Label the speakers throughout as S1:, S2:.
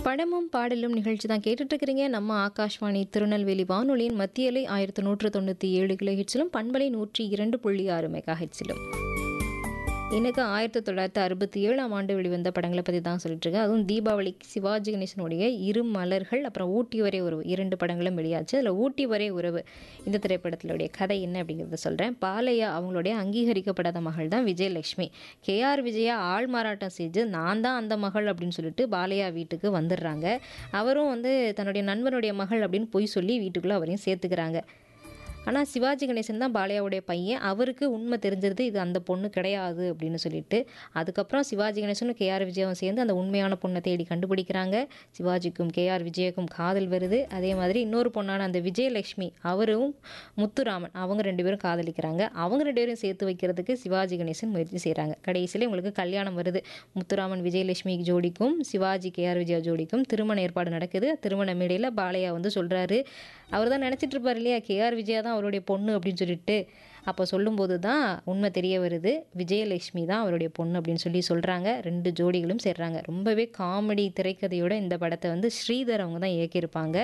S1: படமும் பாடலும் நிகழ்ச்சி தான் கேட்டுட்டு இருக்கிறீங்க நம்ம ஆகாஷ்வாணி திருநெல்வேலி வானொலியின் மத்திய அலை ஆயிரத்தி நூற்று தொண்ணூற்றி ஏழு கிலோ ஹெட்ஸிலும் பண்பலை நூற்றி இரண்டு புள்ளி ஆறு மெகா ஹெட்ஸிலும் எனக்கு ஆயிரத்தி தொள்ளாயிரத்தி அறுபத்தி ஏழாம் ஆண்டு வெளிவந்த படங்களை பற்றி தான் சொல்லிட்டு இருக்கேன் அதுவும் தீபாவளிக்கு சிவாஜி கணேசனுடைய இரு மலர்கள் அப்புறம் ஊட்டி வரை உறவு இரண்டு படங்களும் வெளியாச்சு அதில் ஊட்டி வரை உறவு இந்த திரைப்படத்தினுடைய கதை என்ன அப்படிங்கிறத சொல்கிறேன் பாலையா அவங்களுடைய அங்கீகரிக்கப்படாத மகள் தான் விஜயலட்சுமி கேஆர் விஜயா ஆள் மாறாட்டம் செஞ்சு நான் தான் அந்த மகள் அப்படின்னு சொல்லிட்டு பாலையா வீட்டுக்கு வந்துடுறாங்க அவரும் வந்து தன்னுடைய நண்பனுடைய மகள் அப்படின்னு பொய் சொல்லி வீட்டுக்குள்ளே அவரையும் சேர்த்துக்கிறாங்க ஆனால் சிவாஜி கணேசன் தான் பாலையாவுடைய பையன் அவருக்கு உண்மை தெரிஞ்சிருது இது அந்த பொண்ணு கிடையாது அப்படின்னு சொல்லிட்டு அதுக்கப்புறம் சிவாஜி கணேசனும் கேஆர் விஜயாவும் சேர்ந்து அந்த உண்மையான பொண்ணை தேடி கண்டுபிடிக்கிறாங்க சிவாஜிக்கும் கேஆர் விஜயக்கும் காதல் வருது அதே மாதிரி இன்னொரு பொண்ணான அந்த விஜயலட்சுமி அவரும் முத்துராமன் அவங்க ரெண்டு பேரும் காதலிக்கிறாங்க அவங்க ரெண்டு பேரும் சேர்த்து வைக்கிறதுக்கு சிவாஜி கணேசன் முயற்சி செய்கிறாங்க கடைசியில் இவங்களுக்கு கல்யாணம் வருது முத்துராமன் விஜயலட்சுமி ஜோடிக்கும் சிவாஜி கேஆர் விஜயா ஜோடிக்கும் திருமண ஏற்பாடு நடக்குது திருமண மேடையில் பாலையா வந்து சொல்கிறாரு அவர் தான் நினச்சிட்டு இருப்பார் இல்லையா கேஆர் விஜயா தான் அவருடைய பொண்ணு அப்படின்னு சொல்லிட்டு அப்போ சொல்லும்போது தான் உண்மை தெரிய வருது விஜயலட்சுமி தான் அவருடைய பொண்ணு அப்படின்னு சொல்லி சொல்கிறாங்க ரெண்டு ஜோடிகளும் சேர்றாங்க ரொம்பவே காமெடி திரைக்கதையோட இந்த படத்தை வந்து ஸ்ரீதர் அவங்க தான் இயக்கியிருப்பாங்க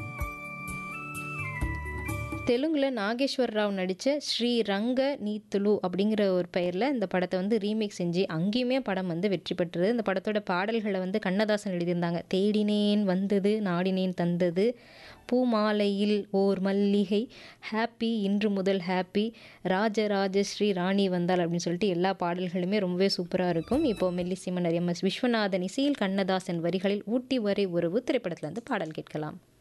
S1: தெலுங்கில் நாகேஸ்வர் ராவ் நடித்த ஸ்ரீ ரங்க நீத்துலு அப்படிங்கிற ஒரு பெயரில் இந்த படத்தை வந்து ரீமேக் செஞ்சு அங்கேயுமே படம் வந்து வெற்றி பெற்றது இந்த படத்தோட பாடல்களை வந்து கண்ணதாசன் எழுதியிருந்தாங்க தேடினேன் வந்தது நாடினேன் தந்தது பூமாலையில் ஓர் மல்லிகை ஹாப்பி இன்று முதல் ஹாப்பி ராஜராஜ ஸ்ரீ ராணி வந்தால் அப்படின்னு சொல்லிட்டு எல்லா பாடல்களுமே ரொம்பவே சூப்பராக இருக்கும் இப்போ மெல்லிசிமன் எம் எஸ் விஸ்வநாதன் இசையில் கண்ணதாசன் வரிகளில் ஊட்டி வரை உறவு திரைப்படத்தில் வந்து பாடல் கேட்கலாம்